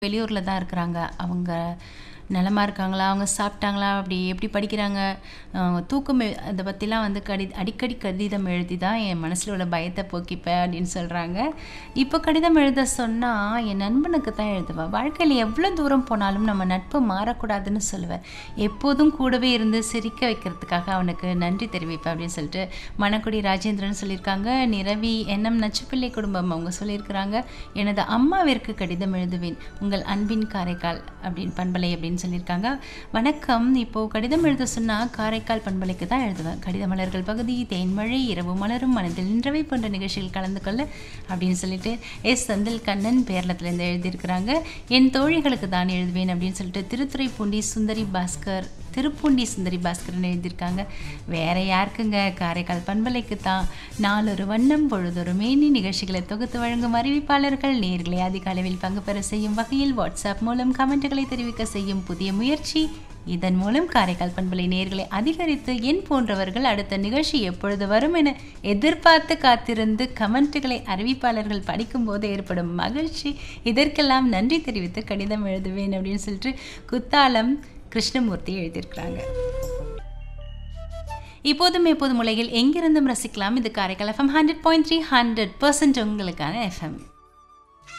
வெளியூரில் தான் இருக்கிறாங்க அவங்க நலமா இருக்காங்களா அவங்க சாப்பிட்டாங்களா அப்படி எப்படி படிக்கிறாங்க அஹ் தூக்கம் எ- அதை பற்றிலாம் வந்து கடி அடிக்கடி கடிதம் எழுதி தான் என் மனசில் உள்ள பயத்தை போக்கிப்பேன் அப்படின்னு சொல்கிறாங்க இப்போ கடிதம் எழுத சொன்னால் என் நண்பனுக்கு தான் எழுதுவேன் வாழ்க்கையில் எவ்வளோ தூரம் போனாலும் நம்ம நட்பு மாறக்கூடாதுன்னு சொல்லுவேன் எப்போதும் கூடவே இருந்து சிரிக்க வைக்கிறதுக்காக அவனுக்கு நன்றி தெரிவிப்பேன் அப்படின்னு சொல்லிட்டு மணக்குடி ராஜேந்திரன் சொல்லியிருக்காங்க நிரவி எண்ணம் நச்சுப்பிள்ளை குடும்பம் அவங்க சொல்லியிருக்கிறாங்க எனது அம்மாவிற்கு கடிதம் எழுதுவேன் உங்கள் அன்பின் காரைக்கால் அப்படின்னு பண்பலை அப்படின்னு சொல்லியிருக்காங்க வணக்கம் இப்போ கடிதம் எழுத சொன்னால் காரைக்கால் பண்பலைக்கு தான் எழுதுவேன் கடித மலர்கள் பகுதி தேன்மழை இரவு மலரும் மனதில் நின்றவை போன்ற நிகழ்ச்சியில் கலந்து கொள்ள அப்படின்னு சொல்லிட்டு எஸ் செந்தில் கண்ணன் பேரளத்துலேருந்து எழுதியிருக்கிறாங்க என் தோழிகளுக்கு தான் எழுதுவேன் அப்படின்னு சொல்லிட்டு திருத்துறைப்பூண்டி சுந்தரி பாஸ்கர் திருப்பூண்டி சுந்தரி பாஸ்கரன் எழுதியிருக்காங்க வேற யாருக்குங்க காரைக்கால் பண்பலைக்கு தான் நாளொரு வண்ணம் பொழுதொரு மேனி நிகழ்ச்சிகளை தொகுத்து வழங்கும் அறிவிப்பாளர்கள் நேர்களை அதிக அளவில் பங்கு பெற செய்யும் வகையில் வாட்ஸ்அப் மூலம் கமெண்ட்டுகளை தெரிவிக்க செய்யும் புதிய முயற்சி இதன் மூலம் காரைக்கால் பண்பலை நேர்களை அதிகரித்து என் போன்றவர்கள் அடுத்த நிகழ்ச்சி எப்பொழுது வரும் என எதிர்பார்த்து காத்திருந்து கமெண்ட்டுகளை அறிவிப்பாளர்கள் படிக்கும்போது ஏற்படும் மகிழ்ச்சி இதற்கெல்லாம் நன்றி தெரிவித்து கடிதம் எழுதுவேன் அப்படின்னு சொல்லிட்டு குத்தாலம் கிருஷ்ணமூர்த்தி எழுதியிருக்கிறாங்க இப்போதும் எப்போதும் உலகில் எங்கிருந்தும் ரசிக்கலாம் இது Karaikal FM hundred point three hundred percent உங்களுக்கான எஃப்எம்